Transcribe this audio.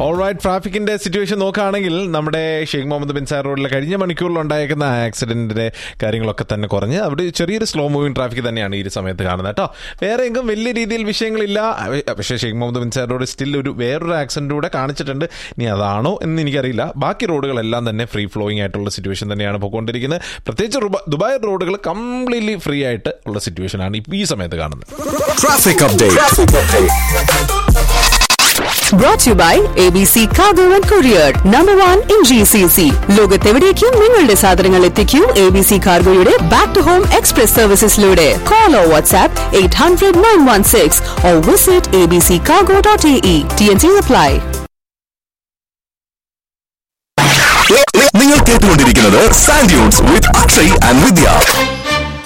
Alright ട്രാഫിക്കിന്റെ situation നോക്കുകയാണെങ്കിൽ നമ്മുടെ Sheikh Mohammed bin sir റോഡിലെ കഴിഞ്ഞ മണിക്കൂറിൽ ഉണ്ടായേക്കുന്ന ആക്സിഡന്റിന്റെ കാര്യങ്ങളൊക്കെ തന്നെ കുറഞ്ഞ് അവിടെ ചെറിയൊരു സ്ലോ മൂവിംഗ് ട്രാഫിക് തന്നെയാണ് ഈ ഒരു സമയത്ത് കാണുന്നത് കേട്ടോ വേറെ എങ്കും വലിയ രീതിയിൽ വിഷയങ്ങളില്ല പക്ഷേ Sheikh Mohammed bin Zayed road still ഒരു വേറൊരു ആക്സിഡന്റ് കൂടെ കാണിച്ചിട്ടുണ്ട് ഇനി അതാണോ എന്ന് എനിക്കറിയില്ല ബാക്കി റോഡുകളെല്ലാം തന്നെ ഫ്രീ ഫ്ലോയിങ് ആയിട്ടുള്ള സിറ്റുവേഷൻ തന്നെയാണ് പോയിക്കൊണ്ടിരിക്കുന്നത് പ്രത്യേകിച്ച് റുബ- ദുബായ് റോഡുകൾ കംപ്ലീറ്റ്ലി ഫ്രീ ആയിട്ട് ഉള്ള സിറ്റുവേഷനാണ് ഇപ്പോൾ ഈ സമയത്ത് കാണുന്നത് Traffic update. Brought to you by ABC Cargo and Courier, number one in GCC. ലോകത്തെവിടേക്കും നിങ്ങളുടെ സാധനങ്ങൾ എത്തിക്കൂ എ ബി സി കാർഗോയുടെ ബാക്ക് ടു ഹോം എക്സ്പ്രസ് സർവീസസിലൂടെ call O WhatsApp eight hundred nine one six O visit A B C cargo dot A E T N C apply നിങ്ങൾ കേട്ടുകൊണ്ടിരിക്കുന്നത് sand dunes with Akshay and Vidya